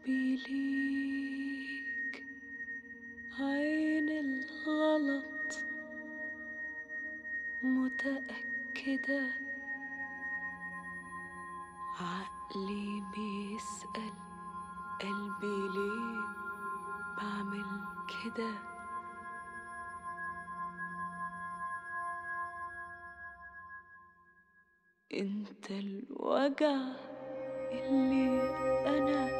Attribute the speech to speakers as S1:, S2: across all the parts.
S1: قلبي ليك عين الغلط متأكدة عقلي بيسأل قلبي ليه بعمل كده انت الوجع اللي انا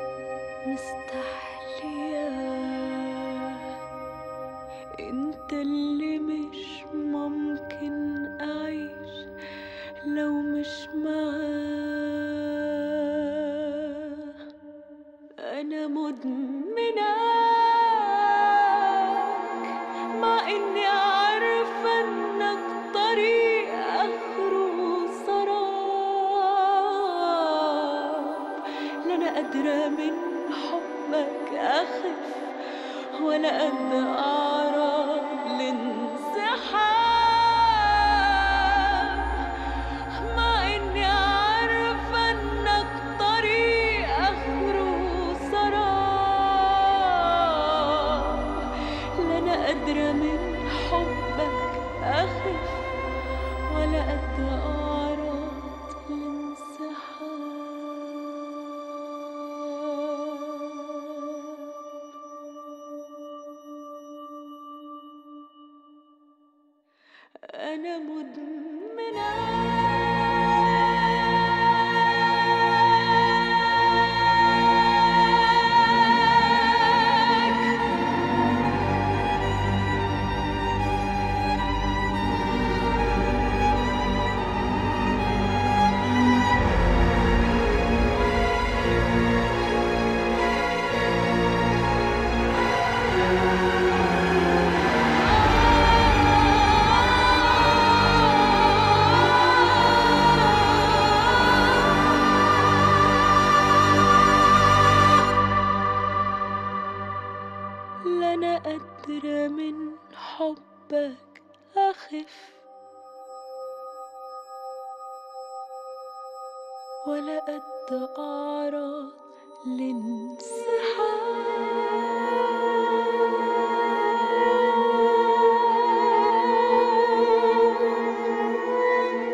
S1: مستحلياه انت اللي مش ممكن اعيش لو مش معاه انا مدمناك مع اني عارفه انك طريق اخره سراب لا انا قادره من حبك اخف ولا قد اعرف الانسحاب مع اني عارفه انك طريق اخره سراب لا انا قادره من حبك اخف ولا قد اعرض الانسحاب أنا مدمناك لا أنا قادرة من حبك أخف ولا قد أعرض لانسحاب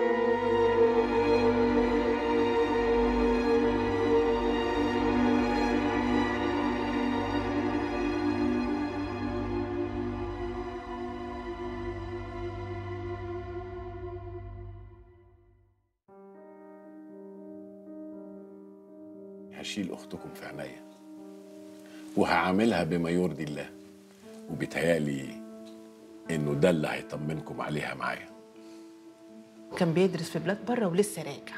S2: هشيل اختكم في عينيا وهعاملها بما يرضي الله وبيتهيألي انه ده اللي هيطمنكم عليها معايا
S3: كان بيدرس في بلاد بره ولسه راجع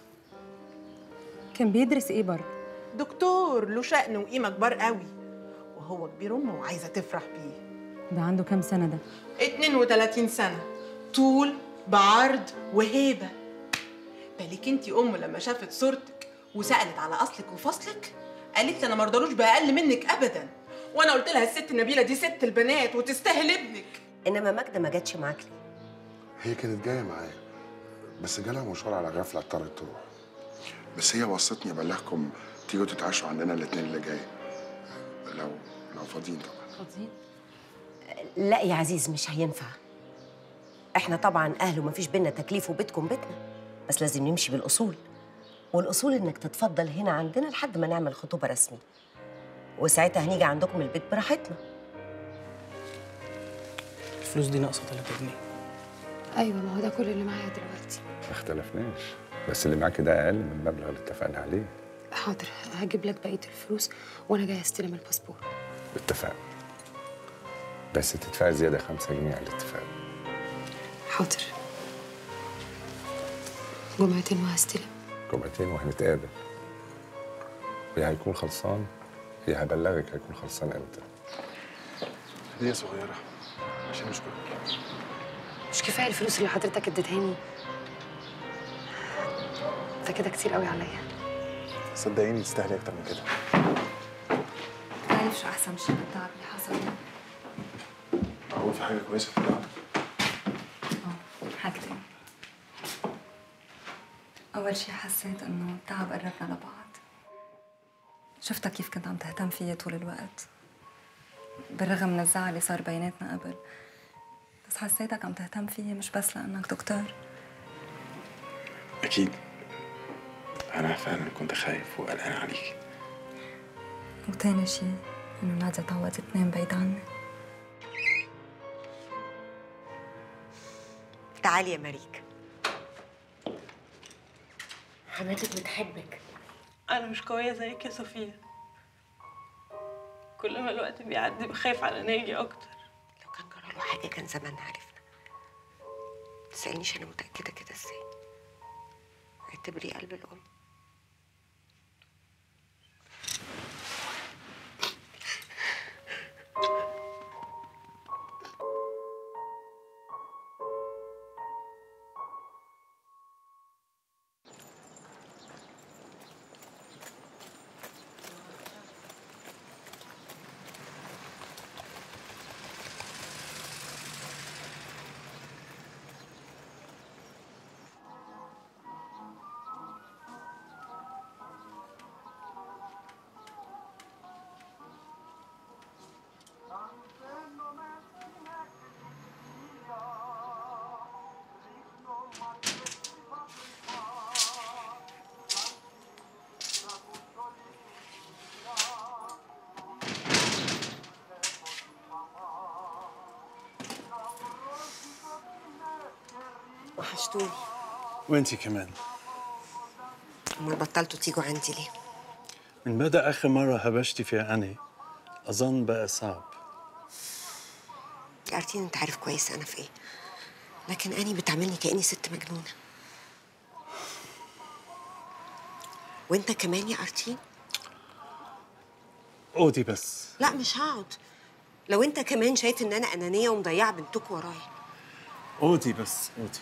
S4: كان بيدرس ايه بره
S3: دكتور له شأن وقيمة كبار قوي وهو كبير أمه وعايزة تفرح بيه
S4: ده عنده كام سنه ده
S3: 32 سنة طول بعرض وهيبة بالك انتي أم لما شافت صورتك وسألت على أصلك وفصلك قالت لي أنا مرضالوش بأقل منك أبدا وأنا قلت لها الست نبيلة دي ست البنات وتستاهل ابنك
S5: انما ماجده ما جاتش معاك ليه
S6: هي كانت جايه معايا بس جالها مشوار على غفله اضطرت تروح بس هي وصتني ابلغكم تيجوا تتعشوا عندنا الاثنين اللي جاي لو لو فاضيين طبعا
S4: فاضيين
S5: لا يا عزيز مش هينفع احنا طبعا اهل ومفيش بينا تكليف وبيتكم بيتنا بس لازم نمشي بالاصول والاصول انك تتفضل هنا عندنا لحد ما نعمل خطوبه رسمي وساعتها هنيجي عندكم البيت براحتنا
S7: الفلوس دي ناقصه 3 جنيه
S8: ايوه ما هو ده كل اللي معايا دلوقتي
S9: ما اختلفناش بس اللي معاكي ده اقل من المبلغ اللي اتفقنا عليه
S8: حاضر هجيب لك بقيه الفلوس وانا جايه استلم الباسبور
S9: اتفقنا بس تدفعي زياده 5 جنيه على الاتفاق
S8: حاضر جمعتين وهستلم
S9: جمعتين وهنتقابل ويا هيكون خلصان يا هبلغك هيكون خلصان امتى
S6: هديه صغيره عشان اشكرك
S8: مش كفايه الفلوس اللي حضرتك اديتهاني ده كده كتير قوي عليا
S6: صدقيني تستاهلي اكتر من كده
S10: عارف شو احسن شيء بالتعب اللي حصل لي
S6: هو في حاجه كويسه في القعده
S10: اه حاجتين اول شيء حسيت انه التعب قربنا لبعض شفتك كيف كنت عم تهتم فيي طول الوقت بالرغم من الزعل اللي صار بيناتنا قبل بس حسيتك عم تهتم فيي مش بس لأنك دكتور
S7: أكيد أنا فعلا كنت خايف وقلقان عليك
S10: وتاني شي إنه نادية تعودت تنام بعيد عني
S5: تعالي يا مريك
S8: حماتك بتحبك
S1: أنا مش قوية زيك يا صوفيا كل ما الوقت بيعدي بخاف على ناجي أكتر
S5: لو كان جرى له حاجه كان زماننا عرفنا تسالنيش انا متاكده كده ازاي اعتبريه قلب الام وحشتوني
S11: وانتي كمان
S5: امال بطلتوا تيجوا عندي ليه
S11: من مدى آخر مرة هبشتي فيها أني أظن بقى صعب
S5: يا ارتين انت عارف كويس انا في ايه لكن اني بتعاملني كاني ست مجنونه وانت كمان يا ارتين
S11: قودي بس
S5: لا مش هقعد لو انت كمان شايف ان انا انانيه ومضيعه بنتك ورايا
S11: قودي بس قودي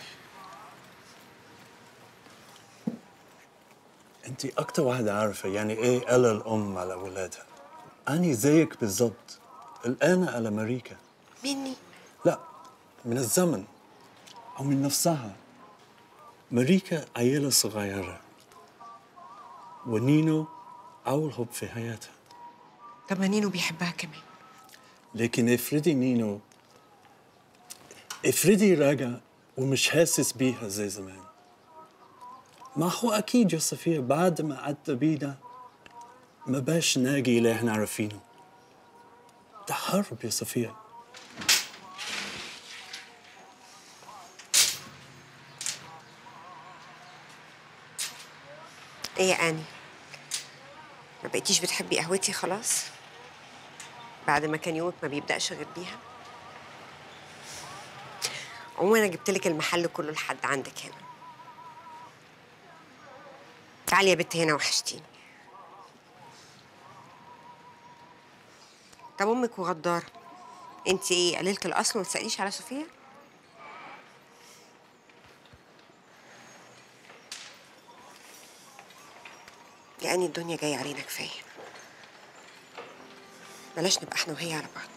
S11: انتي أكتر واحدة عارفة يعني إيه قلق الأم على أولادها أني زيك بالظبط الآن على أمريكا
S5: مني
S11: لا من الزمن أو من نفسها ماريكا عيلة صغيرة ونينو أول حب في حياتها
S5: طب ما نينو بيحبها كمان
S11: لكن افرضي نينو افرضي راجع ومش حاسس بيها زي زمان ما هو أكيد يا صفية بعد ما عدى بينا ما باش ناجي اللي احنا عارفينه ده حرب يا صفية
S5: ايه يا اني ما بقيتيش بتحبي قهوتي خلاص بعد ما كان يومك ما بيبداش غير بيها عموما انا جبت لك المحل كله لحد عندك هنا تعالي يا بت هنا وحشتيني طب امك وغداره انت ايه قليله الاصل وما تساليش على صوفيا يعني الدنيا جايه علينا كفايه بلاش نبقى احنا وهي على بعض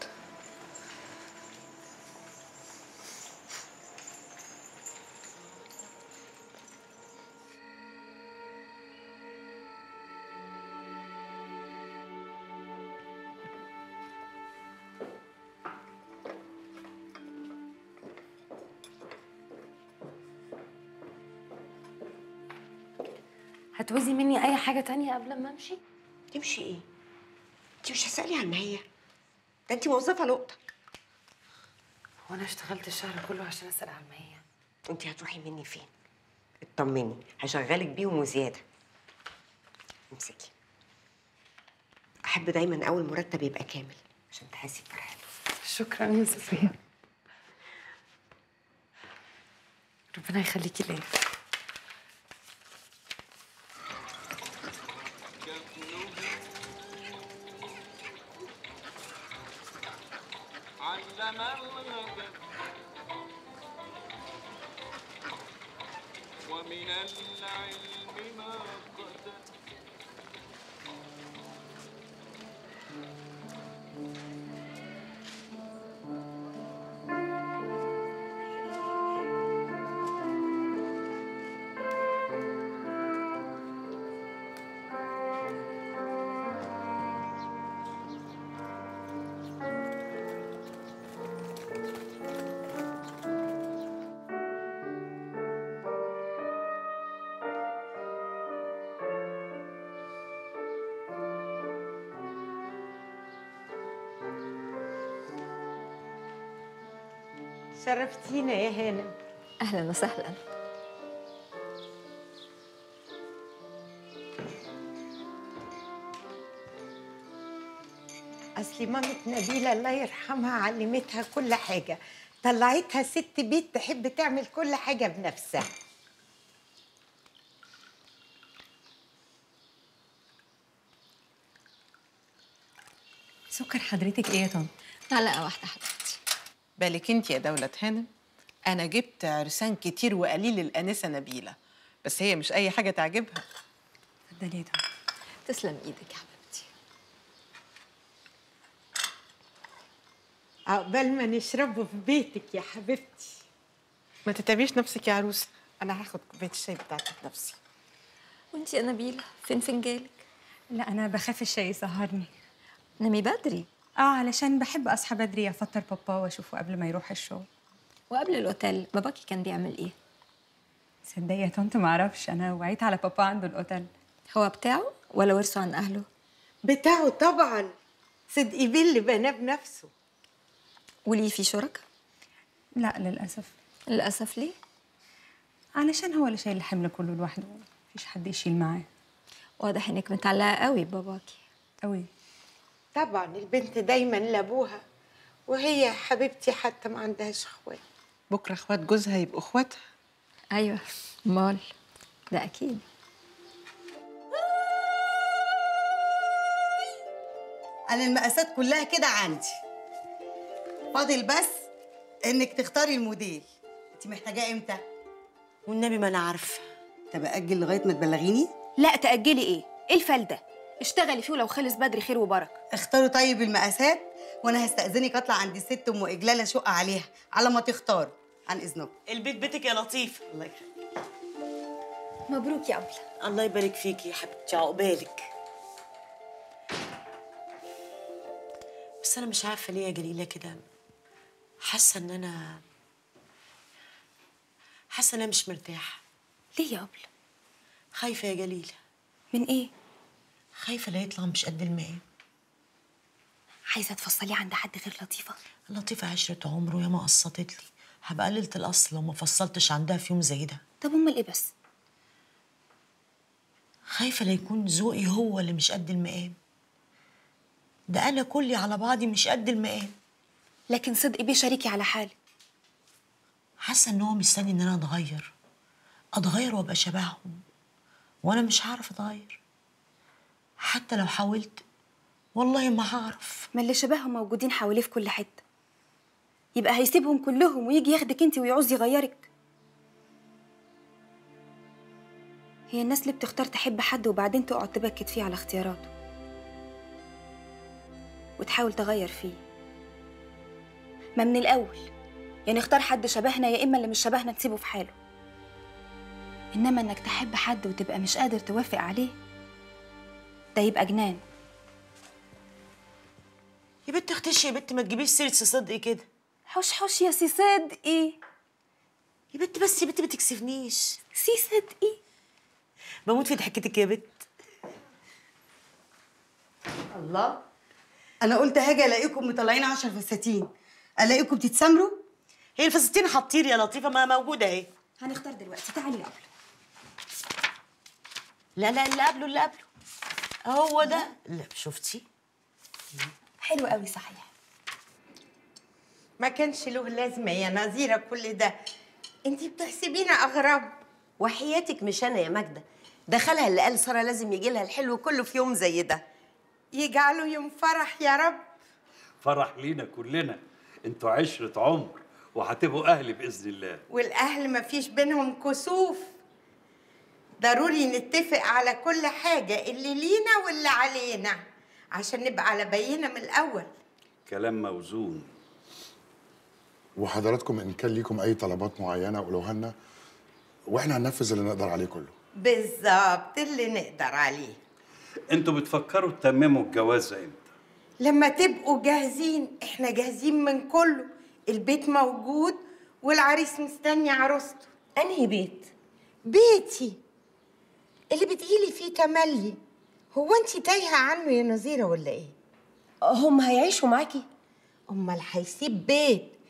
S8: هتوزي مني اي حاجه تانية قبل ما امشي
S5: تمشي ايه انت مش هتسالي على المهيه ده انت موظفه لقطه
S8: وانا اشتغلت الشهر كله عشان اسال على المهيه
S5: انت هتروحي مني فين اطمني هشغلك بيهم وزياده امسكي احب دايما اول مرتب يبقى كامل عشان تحسي بفرحته
S8: شكرا يا صفية ربنا يخليكي ليا
S12: علم الغيب ومن العلم ما قدر
S13: شرفتينا يا هانم
S14: اهلا وسهلا
S13: اصل مامة نبيلة الله يرحمها علمتها كل حاجة طلعتها ست بيت تحب تعمل كل حاجة بنفسها
S4: سكر حضرتك ايه يا طنط؟
S14: معلقة واحدة حبيبتي
S3: بالك انت يا دولة هانم انا جبت عرسان كتير وقليل الانسة نبيلة بس هي مش اي حاجة تعجبها
S4: اتفضلي يا طنط
S14: تسلم ايدك يا حبيبتي
S13: عقبال ما نشربه في بيتك يا حبيبتي
S3: ما تتعبيش نفسك يا عروسة انا هاخد كوباية الشاي بتاعتي بنفسي
S14: وانتي يا نبيلة فين فنجالك
S4: لا انا بخاف الشاي يسهرني
S14: نامي بدري
S4: اه علشان بحب اصحى بدري افطر بابا واشوفه قبل ما يروح الشغل
S14: وقبل الاوتيل باباكي كان بيعمل ايه
S4: صدقي يا طنط ما اعرفش انا وعيت على بابا عنده الاوتيل
S14: هو بتاعه ولا ورثه عن اهله
S13: بتاعه طبعا صدقي بيه اللي بناه بنفسه
S14: وليه في شركاء
S4: لا للاسف
S14: للاسف ليه
S4: علشان هو اللي شايل الحمل كله لوحده مفيش حد يشيل معاه
S14: واضح انك متعلقه قوي بباباكي
S4: قوي
S13: طبعا البنت دايما لابوها وهي حبيبتي حتى ما عندهاش اخوات
S3: بكرة اخوات جوزها يبقوا اخواتها
S14: ايوه مال ده اكيد
S15: انا المقاسات كلها كده عندي فاضل بس انك تختاري الموديل انت محتاجاه امتى
S5: والنبي ما انا عارفه
S15: طب اجل لغايه ما تبلغيني
S8: لا تأجلي ايه؟ ايه الفال ده؟ اشتغلي فيه ولو خلص بدري خير وبركة
S15: اختاروا طيب المقاسات وانا هستأذنك اطلع عند الست ام اجلاله اشق عليها على ما تختاروا عن اذنكم
S16: البيت بيتك يا لطيف
S15: الله يخليك
S14: مبروك يا أبلة
S16: الله يبارك فيكي يا حبيبتي عقبالك بس انا مش عارفه ليه يا جليله كده حاسه ان انا حاسه ان انا مش مرتاحه
S8: ليه يا أبلة؟
S16: خايفه يا جليله
S8: من ايه؟
S16: خايفه لا يطلع مش قد المقام
S8: عايزة تفصليه عند حد غير لطيفة؟
S16: لطيفه عشره عمر ويا ما قسطت لي هبقى قللة الاصل لو ما فصلتش عندها في يوم زي ده
S8: طب امال ايه بس؟
S16: خايفه لا يكون ذوقي هو اللي مش قد المقام ده انا كلي على بعضي مش قد المقام
S8: لكن صدقي بيه شريكي على حالي
S16: حاسه ان هو مستني ان انا اتغير اتغير وابقى شبههم وانا مش هعرف اتغير حتى لو حاولت والله ما هعرف
S8: ما اللي شبههم موجودين حواليه في كل حتة يبقى هيسيبهم كلهم ويجي ياخدك انت ويعوز يغيرك هي الناس اللي بتختار تحب حد وبعدين تقعد تبكت فيه على اختياراته وتحاول تغير فيه ما من الأول يا نختار حد شبهنا يا إما اللي مش شبهنا تسيبه في حاله إنما إنك تحب حد وتبقى مش قادر توافق عليه ده يبقى جنان
S16: يا بنت اختشي يا بنت ما تجيبيش سيره سي صدقي كده
S8: حوش حوش يا سي صدقي
S16: يا بنت بس يا بنت ما تكسفنيش
S8: سي صدقي
S16: بموت في ضحكتك يا بنت
S15: الله انا قلت هاجي الاقيكم مطلعين 10 فساتين الاقيكم بتتسامروا
S16: هي الفساتين حطير يا لطيفه ما موجوده اهي
S8: هنختار دلوقتي تعالي يا أبلة
S16: لا لا اللي قبله اللي قبله هو ده لا شفتي
S8: حلو قوي صحيح
S13: ما كانش له لازمه يا نظيره كل ده انت بتحسبينا اغراب
S5: وحياتك مش انا يا ماجده دخلها اللي قال ساره لازم يجي لها الحلو كله في يوم زي ده
S13: يجعله يوم فرح يا رب
S17: فرح لينا كلنا انتوا عشرة عمر وهتبقوا أهل بإذن الله
S13: والاهل ما فيش بينهم كسوف ضروري نتفق على كل حاجه اللي لينا واللي علينا عشان نبقى على بينه من الاول
S17: كلام موزون
S6: وحضراتكم ان كان ليكم اي طلبات معينه قولوها لنا واحنا هننفذ اللي نقدر عليه كله
S13: بالظبط اللي نقدر عليه
S17: انتوا بتفكروا تتمموا الجواز امتى
S13: لما تبقوا جاهزين احنا جاهزين من كله البيت موجود والعريس مستني عروسته
S5: انهي بيت
S13: بيتي اللي بتجيلي فيه تملي هو انت تايهه عنه يا نظيره ولا ايه
S5: هم هيعيشوا معاكي
S13: امال هيسيب بيت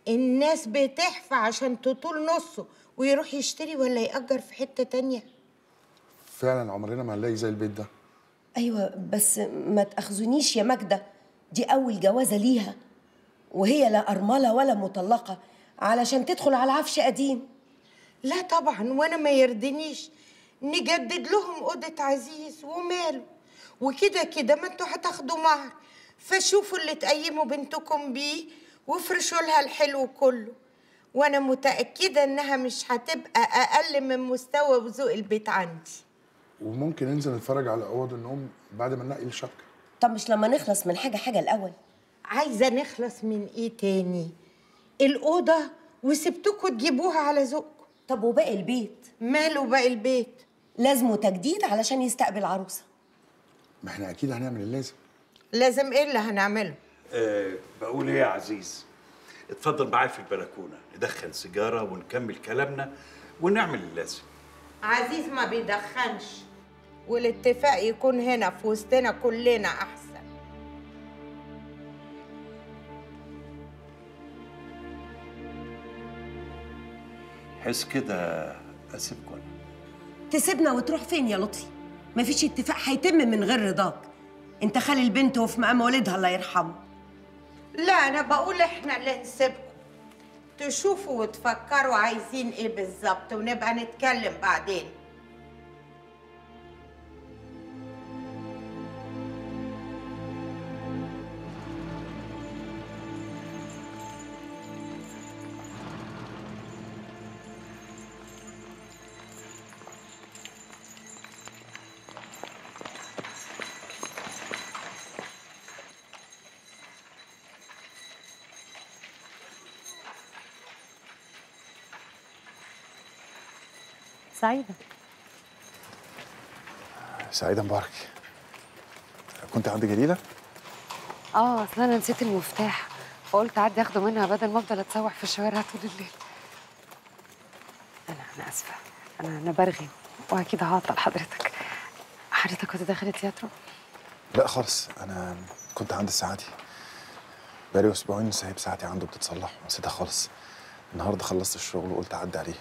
S13: الناس بتحفى عشان تطول نصه ويروح يشتري ولا يأجر في حتة تانية
S6: فعلا عمرنا ما هنلاقي زي البيت ده
S5: ايوه بس ما تاخذونيش يا ماجده دي اول جوازه ليها وهي لا ارمله ولا مطلقه علشان تدخل على عفش قديم
S13: لا طبعا وانا ما يرضنيش نجدد لهم اوضه عزيز وماله وكده كده ما انتوا هتاخدوا مهر فشوفوا اللي تقيموا بنتكم بيه وافرشوا لها الحلو كله وانا متاكده انها مش هتبقى اقل من مستوى وذوق البيت عندي
S6: وممكن ننزل نتفرج على اوض النوم بعد ما ننقي الشبكه
S5: طب مش لما نخلص من حاجه حاجه الاول
S13: عايزه نخلص من ايه تاني الاوضه وسبتكوا تجيبوها على ذوقكم
S5: طب وباقي البيت
S13: ماله باقي البيت
S5: لازمه تجديد علشان يستقبل عروسه
S6: ما احنا اكيد هنعمل اللازم
S13: لازم ايه اللي هنعمله
S17: أه بقول ايه يا عزيز اتفضل معايا في البلكونه ندخن سيجاره ونكمل كلامنا ونعمل اللازم
S13: عزيز ما بيدخنش والاتفاق يكون هنا في وسطنا كلنا احسن
S17: حس كده اسيبكم
S5: تسيبنا وتروح فين يا لطفي مفيش اتفاق هيتم من غير رضاك انت خالي البنت وفي مقام والدها الله يرحمه
S13: لا انا بقول احنا اللي نسيبكم تشوفوا وتفكروا عايزين ايه بالظبط ونبقى نتكلم بعدين
S4: سعيدة
S7: سعيدة مبارك كنت عند جليلة؟
S18: اه اصل انا نسيت المفتاح فقلت اعدي اخده منها بدل ما افضل اتسوح في الشوارع طول الليل انا انا اسفه انا انا برغي واكيد هعطل حضرتك حضرتك كنت داخل التياترو
S7: لا خالص أنا كنت عند الساعاتي بقالي أسبوعين سايب ساعتي عنده بتتصلح ونسيتها خالص النهاردة خلصت الشغل وقلت أعدي عليه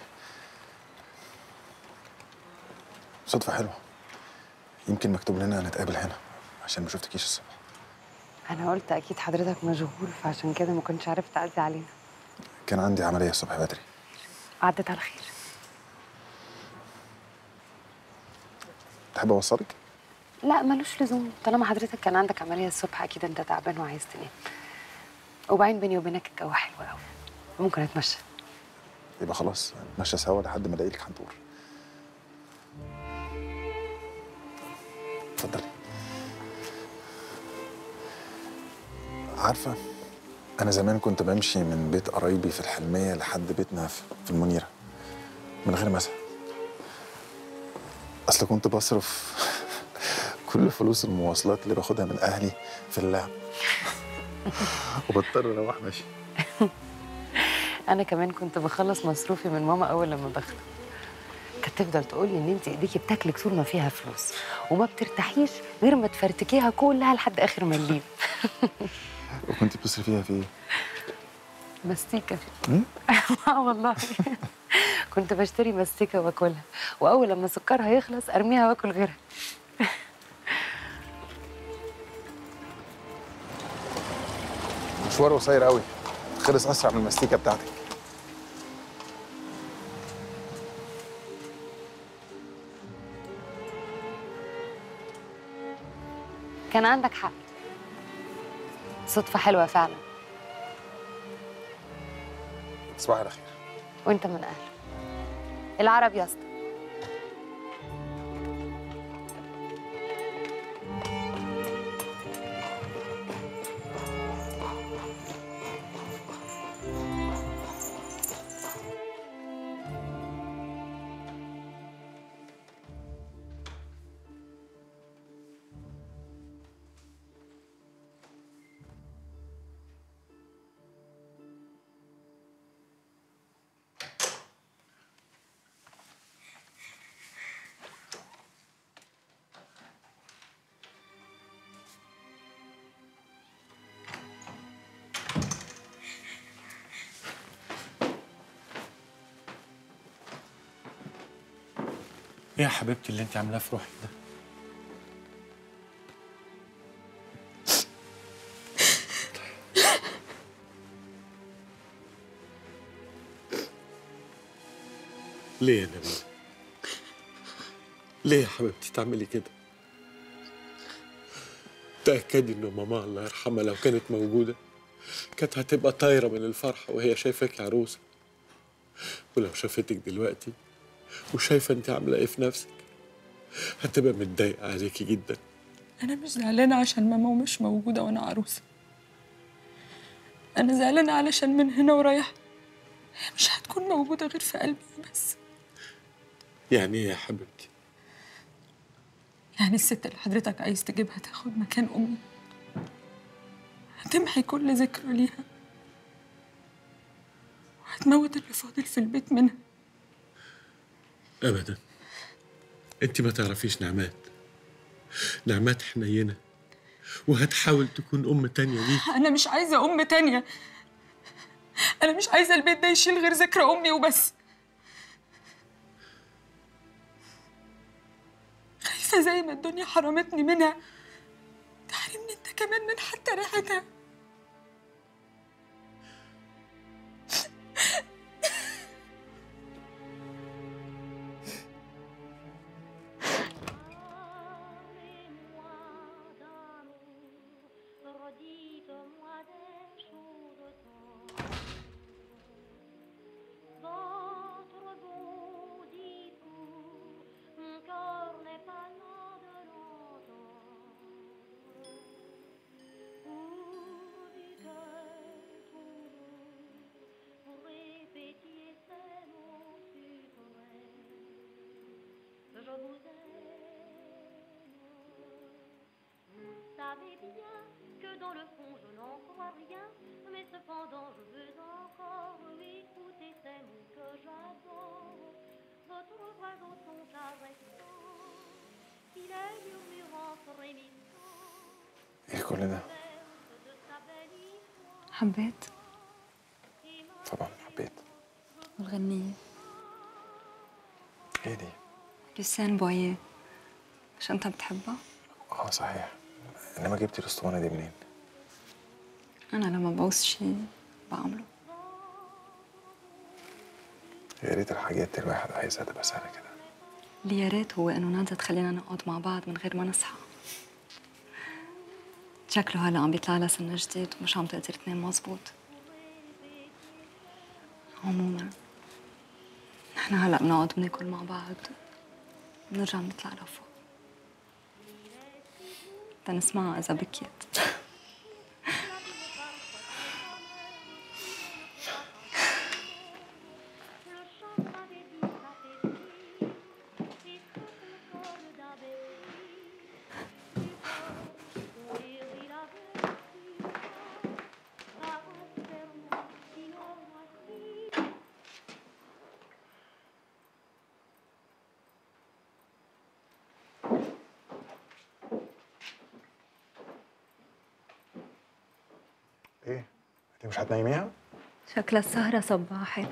S7: صدفة حلوة يمكن مكتوب لنا نتقابل هنا عشان ما شفتكيش الصبح
S18: انا قلت اكيد حضرتك مشغول فعشان كده ما كنتش عارف تعدي علينا
S7: كان عندي عملية الصبح بدري
S18: عدت على خير
S7: تحب أوصلك؟
S18: لا ملوش لزوم طالما حضرتك كان عندك عمليه الصبح اكيد انت تعبان وعايز تنام وبعدين بيني وبينك الجو حلو قوي ممكن اتمشى
S7: يبقى خلاص نتمشى سوا لحد ما الاقي لك حنطور اتفضلي عارفة أنا زمان كنت بمشي من بيت قرايبي في الحلمية لحد بيتنا في في المنيرة من غير مسا أصل كنت بصرف كل فلوس المواصلات اللي باخدها من أهلي في اللعب وبضطر أروح ماشي
S18: انا كمان كنت بخلص مصروفي من ماما اول لما باخده كانت تفضل تقول لي ان انت ايديكي بتاكلك طول ما فيها فلوس وما بترتاحيش غير ما تفرتكيها كلها لحد اخر مليم
S7: وكنت بتصرفيها في إيه؟
S18: مستيكه
S7: مم؟
S18: اه والله كنت بشتري مستيكه واكلها واول لما سكرها يخلص ارميها واكل غيرها
S7: مشوار قصير قوي خلص أسرع من المستيكة بتاعتك
S18: كان عندك حق صدفه حلوه فعلا
S7: تصبحي على خير
S18: وانت من اهله العرب يا اسطى
S11: ايه يا حبيبتي اللي انت عاملاه في روحك ده ليه يا نبيل ليه يا حبيبتي تعملي كده تأكدي إن ماما الله يرحمها لو كانت موجودة كانت هتبقى طايرة من الفرحة وهي شايفاك عروسة ولو شافتك دلوقتي وشايفة أنت عاملة إيه في نفسك هتبقى متضايقة عليكي جدا
S19: أنا مش زعلانة عشان ماما مش موجودة وأنا عروسة أنا زعلانة علشان من هنا ورايح هي مش هتكون موجودة غير في قلبي بس
S11: يعني إيه يا حبيبتي
S19: يعني الست اللي حضرتك عايز تجيبها تاخد مكان أمي هتمحي كل ذكرى ليها وهتموت اللي فاضل في البيت منها
S11: أبدا أنت ما تعرفيش نعمات نعمات حنينة وهتحاول تكون أم تانية ليك
S19: أنا مش عايزة أم تانية أنا مش عايزة البيت ده يشيل غير ذكرى أمي وبس خايفة زي ما الدنيا حرمتني منها تحرمني أنت كمان من حتى ريحتها
S20: Redites-moi des choses Votre beau discours, mon cœur n'est pas là de l'entendre. Vous dites toujours, vous répétiez ces mots suprêmes. Je vous aime. Vous savez bien que dans le fond je n'en crois rien, mais cependant je veux encore écouter ces mots que j'adore. Votre voix au son caressant, il est murmurant frémissant
S7: ايه كل ده؟
S20: de sa belle histoire.
S10: حبيت
S7: طبعا حبيت
S10: والغنية
S7: ايه دي؟
S10: لسان بويه مش انت بتحبها؟
S7: اه صحيح انما جبتي الاسطوانه دي منين؟
S10: انا لما بعوز شيء بعمله
S7: يا ريت الحاجات اللي الواحد عايزها تبقى سهله كده
S10: اللي يا ريت هو انه نادى تخلينا نقعد مع بعض من غير ما نصحى شكله هلا عم بيطلع لها سنة جديد ومش عم تقدر تنام مزبوط عموما نحن هلا بنقعد بناكل مع بعض بنرجع بنطلع لفوق تنسمعها إذا بكيت
S7: ايه؟ انت مش هتنيميها؟
S10: شكلها السهرة صباحي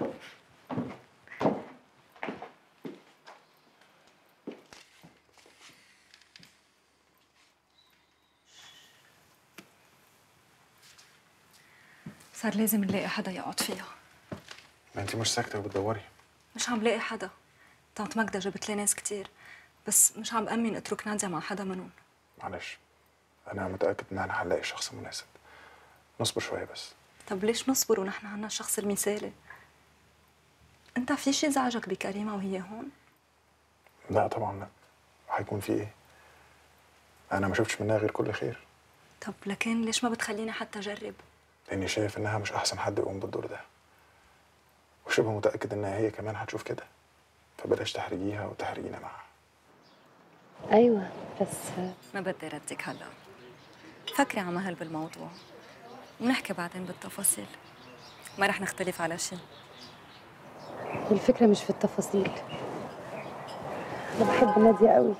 S10: صار لازم نلاقي حدا يقعد فيها
S7: ما انت مش ساكته وبتدوري
S10: مش عم لاقي حدا طنط ماجدة جابت لي ناس كتير بس مش عم أمن اترك نادية مع حدا منهم
S7: معلش انا متاكد ان انا هنلاقي شخص مناسب نصبر شويه بس
S10: طب ليش نصبر ونحن عنا الشخص المثالي انت في شي زعجك بكريمة وهي هون
S7: لا طبعا لا هيكون في ايه انا ما شفتش منها غير كل خير
S10: طب لكن ليش ما بتخليني حتى أجرب
S7: لاني شايف انها مش احسن حد يقوم بالدور ده وشبه متاكد انها هي كمان هتشوف كده فبلاش تحرجيها وتحرجينا معاها
S10: أيوة بس ما بدي ردك هلا فكري على مهل بالموضوع ونحكي بعدين بالتفاصيل ما رح نختلف على شيء
S18: الفكرة مش في التفاصيل أنا بحب نادية قوي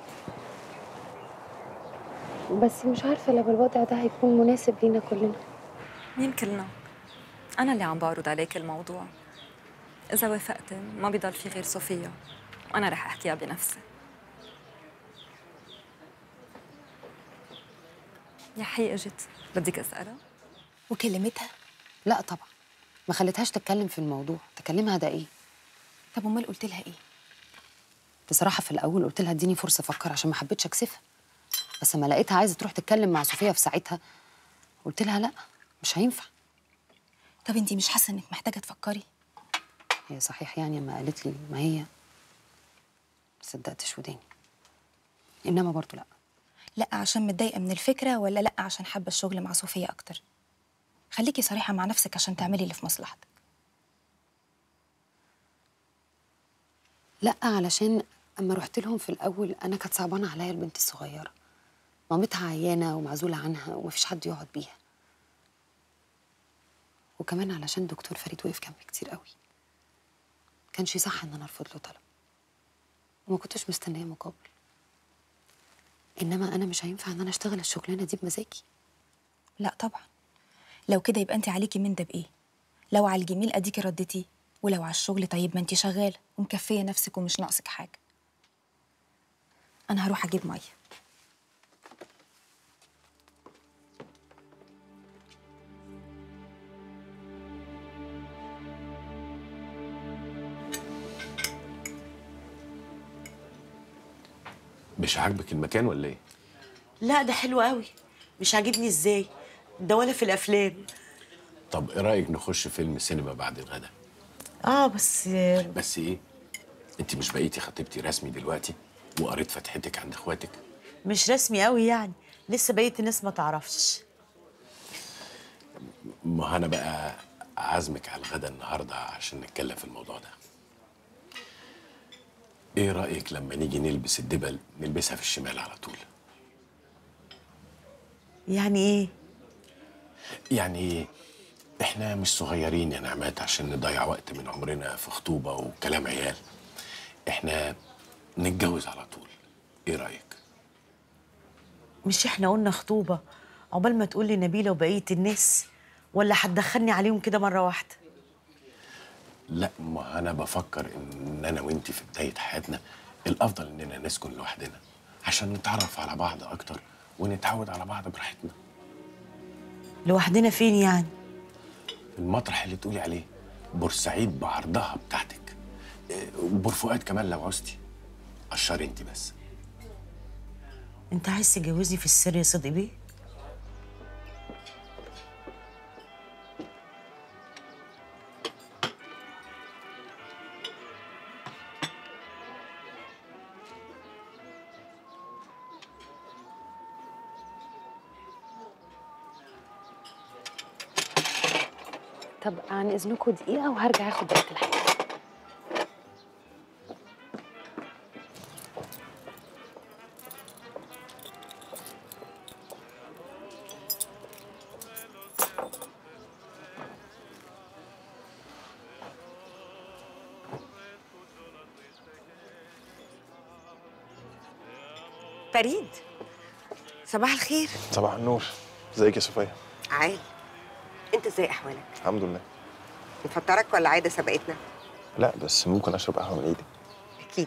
S18: بس مش عارفة لو الوضع ده هيكون مناسب لينا كلنا
S10: مين كلنا أنا اللي عم بعرض عليك الموضوع إذا وافقتي ما بيضل في غير صوفيا وأنا رح أحكيها بنفسي يا حقيقة جت بدك أسألها؟
S8: وكلمتها؟
S18: لا طبعا ما خليتهاش تتكلم في الموضوع تكلمها ده ايه
S8: طب امال قلت لها ايه
S18: بصراحه في الاول قلت لها اديني فرصه افكر عشان ما حبيتش اكسفها بس لما لقيتها عايزه تروح تتكلم مع صوفيا في ساعتها قلت لها لا مش هينفع
S8: طب انتي مش حاسه انك محتاجه تفكري
S18: هي صحيح يعني ما قالت لي ما هي ما صدقتش وداني انما برضو لا
S8: لا عشان متضايقه من الفكره ولا لا عشان حابه الشغل مع صوفيا اكتر خليكي صريحه مع نفسك عشان تعملي اللي في مصلحتك
S18: لا علشان اما رحت لهم في الاول انا كانت صعبانه عليا البنت الصغيره مامتها عيانه ومعزوله عنها ومفيش حد يقعد بيها وكمان علشان دكتور فريد وقف جنبي كتير قوي كانش صح ان انا ارفض له طلب وما كنتش مستنيه مقابل انما انا مش هينفع ان انا اشتغل الشغلانه دي بمزاجي
S8: لا طبعا لو كده يبقى انت عليكي من ده بايه لو على الجميل اديكي ردتيه ولو على الشغل طيب ما انت شغاله ومكفيه نفسك ومش ناقصك حاجه انا هروح اجيب ميه
S2: مش عاجبك المكان ولا ايه؟
S16: لا ده حلو قوي مش عاجبني ازاي ده ولا في الافلام
S2: طب ايه رايك نخش فيلم سينما بعد الغدا؟
S16: اه بس
S2: بس ايه؟ انت مش بقيتي خطيبتي رسمي دلوقتي وقريت فتحتك عند اخواتك؟
S16: مش رسمي قوي يعني لسه بقيت الناس ما تعرفش
S2: ما انا بقى عازمك على الغدا النهارده عشان نتكلم في الموضوع ده. ايه رايك لما نيجي نلبس الدبل نلبسها في الشمال على طول؟
S16: يعني ايه
S2: يعني احنا مش صغيرين يا نعمات عشان نضيع وقت من عمرنا في خطوبه وكلام عيال. احنا نتجوز على طول. ايه رايك؟
S16: مش احنا قلنا خطوبه عقبال ما تقول لي نبيله وبقيه الناس ولا هتدخلني عليهم كده مره واحده
S2: لا ما انا بفكر ان انا وانت في بدايه حياتنا الافضل اننا نسكن لوحدنا عشان نتعرف على بعض اكتر ونتعود على بعض براحتنا
S16: لوحدنا فين يعني
S2: المطرح اللي تقولي عليه بورسعيد بعرضها بتاعتك إيه، وبورفؤاد كمان لو عوزتي قشري انت بس
S16: انت عايز تجوزني في السر يا صديقي بيه
S18: طب عن اذنكم دقيقه وهرجع اخد بقيه الحاجه
S21: فريد صباح الخير
S7: صباح النور ازيك يا صفية
S21: عال انت ازاي احوالك
S7: الحمد لله
S21: مفطرك ولا عاده سبقتنا
S7: لا بس ممكن اشرب قهوه من ايدك
S21: اكيد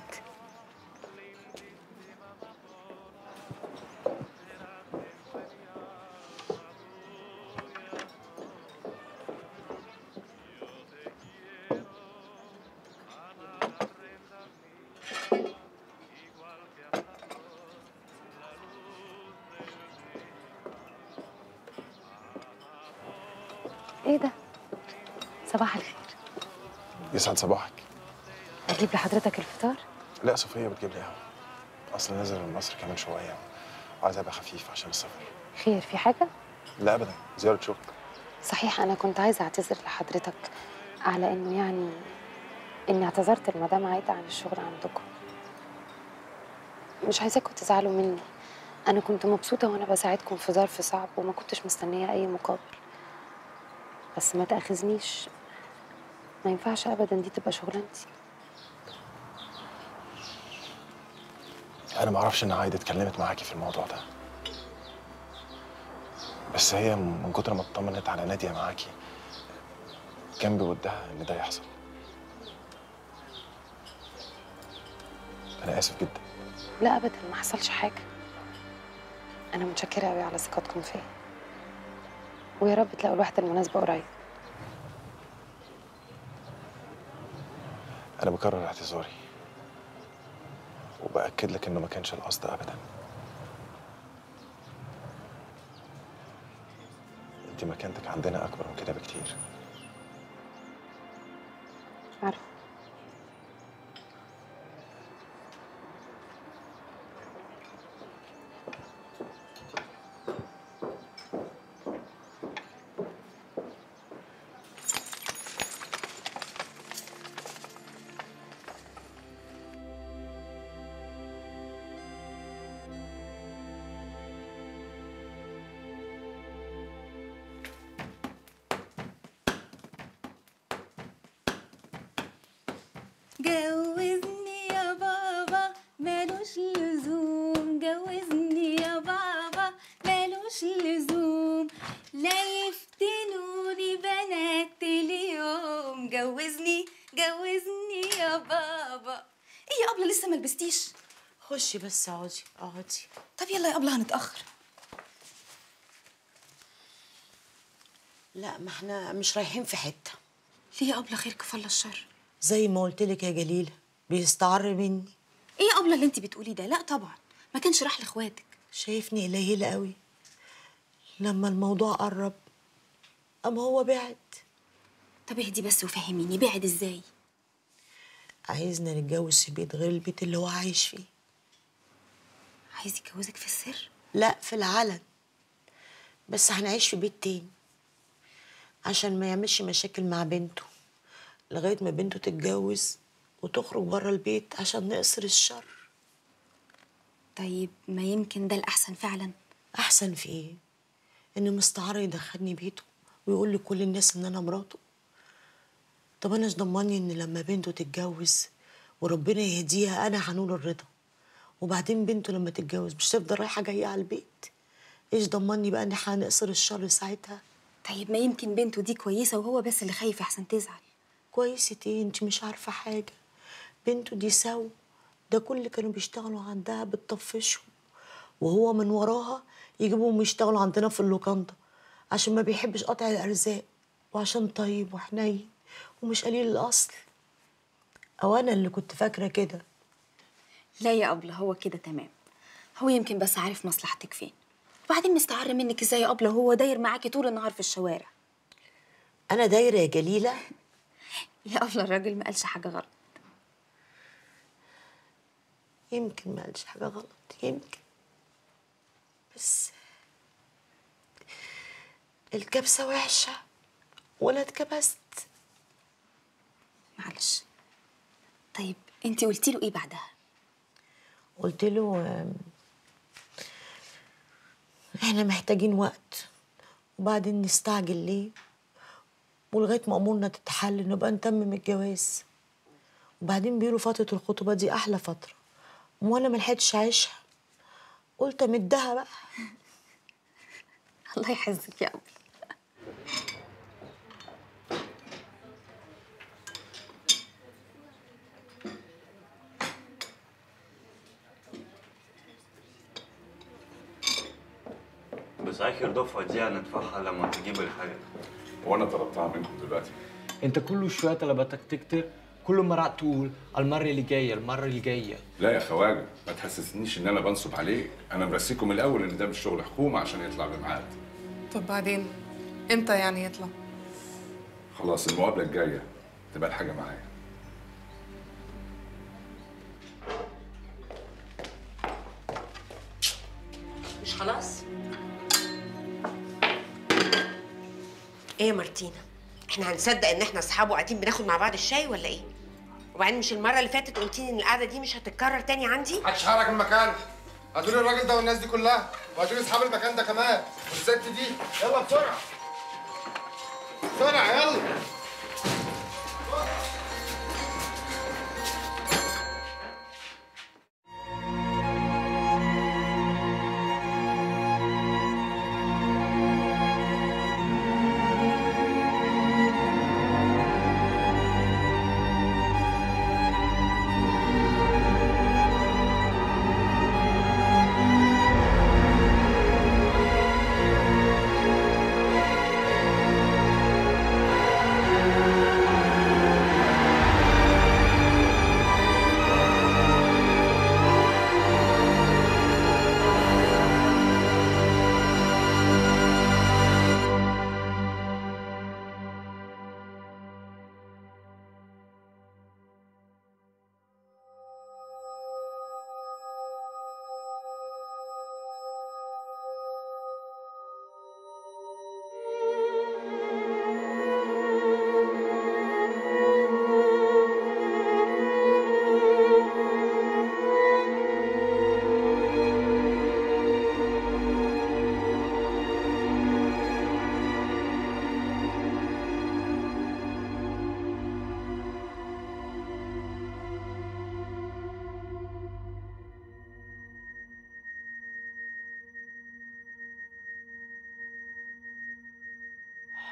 S18: ايه ده صباح الخير
S7: يسعد صباحك
S18: اجيب لحضرتك الفطار
S7: لا صفية بتجيب لي قهوه اصل نازل من مصر كمان شويه وعايز ابقى خفيف عشان السفر
S18: خير في حاجه
S7: لا ابدا زياره شغل
S18: صحيح انا كنت عايزه اعتذر لحضرتك على انه يعني اني اعتذرت لمدام عايده عن الشغل عندكم مش عايزاكم تزعلوا مني انا كنت مبسوطه وانا بساعدكم في ظرف صعب وما كنتش مستنيه اي مقابل بس ما تاخذنيش ما ينفعش ابدا دي تبقى شغلانتي
S7: انا ما اعرفش ان عايده اتكلمت معاكي في الموضوع ده بس هي من كتر ما اطمنت على ناديه معاكي كان بودها ان ده يحصل انا اسف جدا
S18: لا ابدا ما حصلش حاجه انا متشكره قوي على ثقتكم فيا ويا رب تلاقوا الواحده المناسبه قريب
S7: انا بكرر اعتذاري وباكد لك انه ما كانش القصد ابدا انت مكانتك عندنا اكبر من كده بكتير
S18: عارفه
S8: جوزني يا بابا مالوش لزوم جوزني يا بابا مالوش لزوم لا يفتنوني بنات اليوم جوزني جوزني يا بابا ايه يا ابله لسه ما لبستيش
S16: خشي بس اقعدي اقعدي
S8: طب يلا يا ابله هنتاخر
S16: لا ما احنا مش رايحين في حته
S8: ليه يا ابله خير كفل الشر
S16: زي ما قلت لك يا جليله بيستعر مني
S8: ايه يا ابله اللي انت بتقوليه ده لا طبعا ما كانش راح لاخواتك
S16: شايفني قليله قوي لما الموضوع قرب اما هو بعد
S8: طب اهدي بس وفهميني بعد ازاي
S16: عايزنا نتجوز في بيت غير البيت اللي هو عايش فيه
S8: عايز يتجوزك في السر
S16: لا في العلن بس هنعيش في بيت تاني عشان ما يعملش مشاكل مع بنته لغاية ما بنته تتجوز وتخرج بره البيت عشان نقصر الشر
S8: طيب ما يمكن ده الأحسن فعلا
S16: أحسن في إيه؟ إن مستعار يدخلني بيته ويقول لكل الناس إن أنا مراته طب أنا إيش ضمني إن لما بنته تتجوز وربنا يهديها أنا هنول الرضا وبعدين بنته لما تتجوز مش تفضل رايحة جاية على البيت إيش ضمني بقى إن هنقصر الشر ساعتها
S8: طيب ما يمكن بنته دي كويسة وهو بس اللي خايف أحسن تزعل
S16: كويسة ايه انت مش عارفة حاجة بنته دي سو ده كل اللي كانوا بيشتغلوا عندها بتطفشهم وهو من وراها يجيبهم يشتغلوا عندنا في اللوكاندا عشان ما بيحبش قطع الأرزاق وعشان طيب وحنين ومش قليل الأصل أو أنا اللي كنت فاكرة كده
S8: لا يا أبلة هو كده تمام هو يمكن بس عارف مصلحتك فين وبعدين مستعر منك ازاي يا أبلة وهو داير معاكي طول النهار في الشوارع
S16: أنا دايرة يا جليلة
S8: يا أبلة الراجل ما قالش حاجة غلط
S16: يمكن ما قالش حاجة غلط يمكن بس الكبسة وحشة وأنا اتكبست
S8: معلش طيب انت قلتي له ايه بعدها
S16: قلت له آم، احنا محتاجين وقت وبعدين نستعجل ليه ولغايه ما امورنا تتحل نبقى نتمم الجواز وبعدين بيقولوا فتره الخطوبه دي احلى فتره وانا ملحقتش اعيشها قلت امدها بقى
S8: الله يحزك يا أبلة
S9: بس آخر دفعة دي هندفعها لما تجيب الحاجة
S2: وانا طلبتها منكم دلوقتي
S22: انت كل شويه طلباتك تكتر كل مره تقول المره اللي جايه المره اللي جايه
S2: لا يا خواجه ما تحسسنيش ان انا بنصب عليك انا مرسيكم من الاول ان ده مش شغل حكومه عشان يطلع بميعاد
S3: طب بعدين امتى يعني يطلع
S2: خلاص المقابله الجايه تبقى الحاجه معايا
S5: مش خلاص ايه يا مارتينا احنا هنصدق ان احنا اصحاب وقاعدين بناخد مع بعض الشاي ولا ايه وبعدين مش المره اللي فاتت قلتيلي ان القعده دي مش هتتكرر تاني عندي
S23: محدش حرك من مكانه هاتوا لي الراجل ده والناس دي كلها وهاتوا لي اصحاب المكان ده كمان والست دي يلا بسرعه بسرعه يلا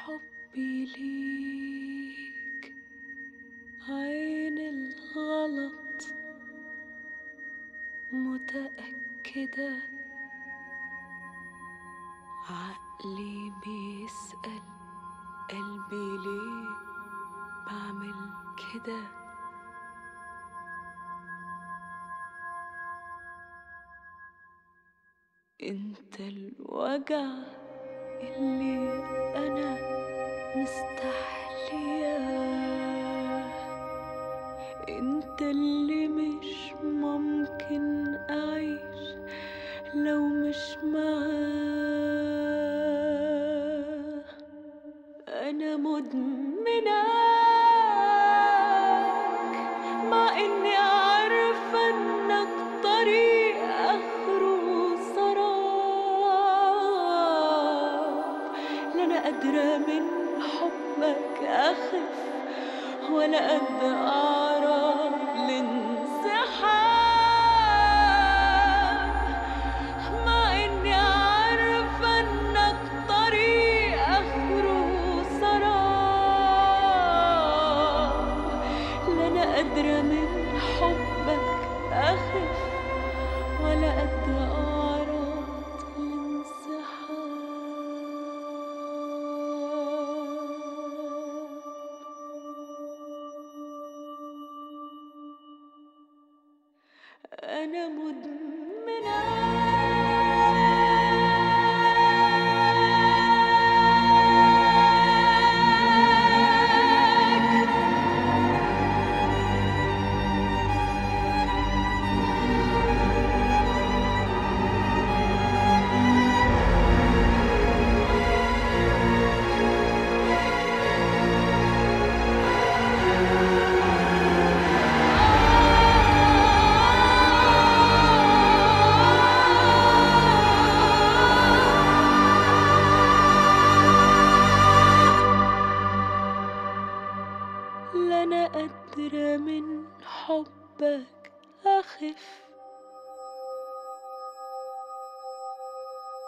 S1: حبي ليك عين الغلط متأكدة عقلي بيسأل قلبي ليه بعمل كده انت الوجع اللي انا مستحلياه انت اللي مش ممكن اعيش لو مش معاه انا مدمناك مع اني عارفه انك طريق اخره سراب لا انا قادره من حبك اخف ولا قد اعرف الانسحاب مع اني عارفه انك طريق اخره سراب لا انا قادره من حبك اخف ولا قد اعرض الانسحاب انا لا انا قادره من حبك اخف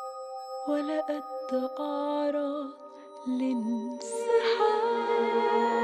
S1: ولا قد اعرض الانسحاب